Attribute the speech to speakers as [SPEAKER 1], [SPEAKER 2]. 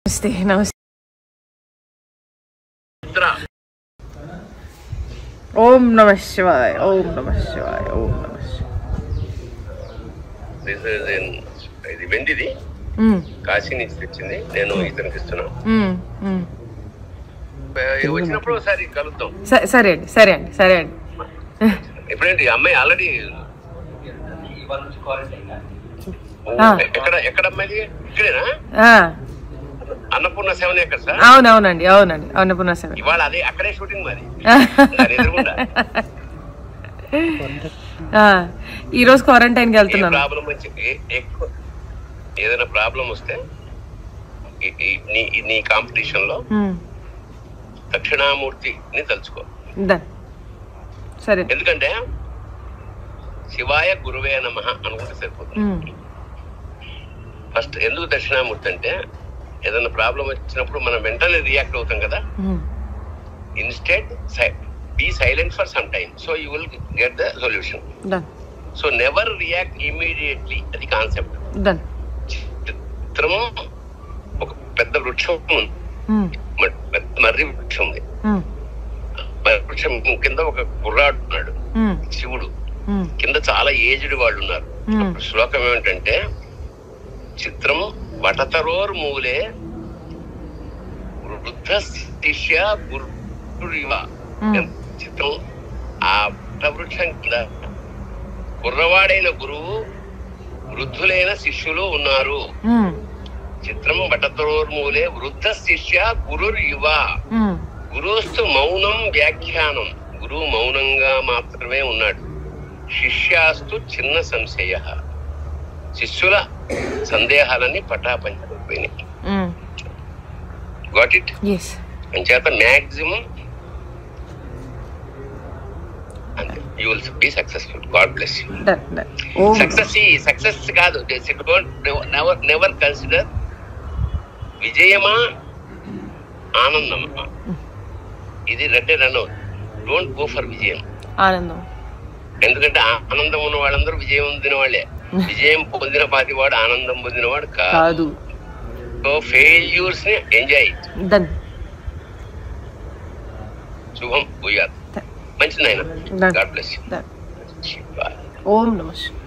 [SPEAKER 1] నమస్తే నమస్తే
[SPEAKER 2] చిత్ర
[SPEAKER 1] ఓం నమ శివాయ ఓం నమ శివాయ ఓం నమ శివాయ
[SPEAKER 2] దిస్ ఇస్ ఇన్ ఇది వెండిది
[SPEAKER 1] మ్మ్,
[SPEAKER 2] కాశీ నుంచి తెచ్చింది నేను ఇతనికి ఇస్తున్నాను
[SPEAKER 1] మ్మ్, మ్మ్.
[SPEAKER 2] వచ్చినప్పుడు ఒకసారి కలుద్దాం
[SPEAKER 1] స- సరే అండి సరే అండి సరే అండి
[SPEAKER 2] ఎప్పుడేంటి ఈ అమ్మాయి ఆల్రెడీ
[SPEAKER 1] ఆ.
[SPEAKER 2] ఎక్కడ ఎక్కడ అమ్మాయి ఇక్కడేనా
[SPEAKER 1] ఆ,
[SPEAKER 2] అన్నపూర్ణ సెవెన్ ఎక్కడ సార్
[SPEAKER 1] అవునవునండి అవునండి అన్నపూర్ణ సేవ
[SPEAKER 2] ఇవాళ అదే అక్కడే షూటింగ్ మరి దాని ఎదురుగుండా
[SPEAKER 1] ఆ, ఈ రోజు క్వారంటైన్కి
[SPEAKER 2] ఏ
[SPEAKER 1] వెళ్తున్నాను
[SPEAKER 2] ప్రాబ్లం వచ్చి ఏ- ఎక్కువ ఏదైనా ప్రాబ్లం వస్తే ఈ- ఈ- నీ నీ కాంపిటీషన్ లో
[SPEAKER 1] మ్మ్,
[SPEAKER 2] దక్షిణామూర్తిని తలుచుకో
[SPEAKER 1] డన్ సరే
[SPEAKER 2] ఎందుకంటే శివాయ గురువే నమ అనుకుంటే సరిపోతుంది
[SPEAKER 1] మ్మ్,
[SPEAKER 2] ఫస్ట్ ఎందుకు దక్షిణామూర్తి అంటే ఏదైనా ప్రాబ్లం వచ్చినప్పుడు మనం వెంటనే రియాక్ట్ అవుతాం కదా
[SPEAKER 1] hmm,
[SPEAKER 2] instead be silent for some time so you will get the solution
[SPEAKER 1] done
[SPEAKER 2] so never react immediately అది కాన్సెప్ట్
[SPEAKER 1] డన్
[SPEAKER 2] చిత్రము ఒక పెద్ద వృక్షం ఉంది
[SPEAKER 1] మ్మ్,
[SPEAKER 2] మ- పెద్ద మర్రి వృక్షం ఉంది
[SPEAKER 1] మ్మ్,
[SPEAKER 2] మర్రి వృక్షం కింద ఒక కుర్రాడు ఉన్నాడు
[SPEAKER 1] మ్మ్,
[SPEAKER 2] శివుడు
[SPEAKER 1] మ్మ్,
[SPEAKER 2] కింద చాలా ఏజ్డ్ వాళ్ళు ఉన్నారు
[SPEAKER 1] మ్మ్.
[SPEAKER 2] అప్పుడు శ్లోకం ఏమిటంటే చిత్రం వటతరోర్ మూలే వృద్ధ శిష్య గురువ
[SPEAKER 1] మ్మ్.
[SPEAKER 2] చిత్రం ఆ వటవృక్షం కింద కుర్రవాడైన గురువు వృద్ధులైన శిష్యులు ఉన్నారు
[SPEAKER 1] మ్మ్,
[SPEAKER 2] చిత్రం వటతరోర్ మూలే వృద్ధ శిష్య గురుర్ యువ
[SPEAKER 1] మ్మ్,
[SPEAKER 2] గురుస్తు మౌనం వ్యాఖ్యానం గురువు మౌనంగా మాత్రమే ఉన్నాడు శిష్యాస్తు చిన్న సంశయ శిష్యుల సందేహాలన్నీ పటాపంచైపోయినాయి
[SPEAKER 1] మ్మ్.
[SPEAKER 2] గాట్ ఇట్
[SPEAKER 1] ఎస్
[SPEAKER 2] అంచేత మ్యాక్సిమం అంతే you will be successful God bless you
[SPEAKER 1] done done ఓం
[SPEAKER 2] సక్సెస్ సక్సెస్ కాదు నెవర్ నెవర్ కన్సిడర్ విజయమా ఆనందమా ఇది ready run don't go for విజయం
[SPEAKER 1] ఆనందం
[SPEAKER 2] ఎందుకంటే ఆనందం ఉన్న వాళ్ళందరూ విజయం పొందిన వాళ్ళే విజయం పొందిన పాతి వాడు ఆనందం పొందినవాడు కాదు
[SPEAKER 1] కాదు
[SPEAKER 2] సో ఫెయిల్యూర్స్ ని ఎంజాయ్
[SPEAKER 1] డన్
[SPEAKER 2] శుభం భూయాత్ మంచిది ఆయన
[SPEAKER 1] Done.
[SPEAKER 2] God bless
[SPEAKER 1] done
[SPEAKER 2] you
[SPEAKER 1] ఓం నమ శివాయ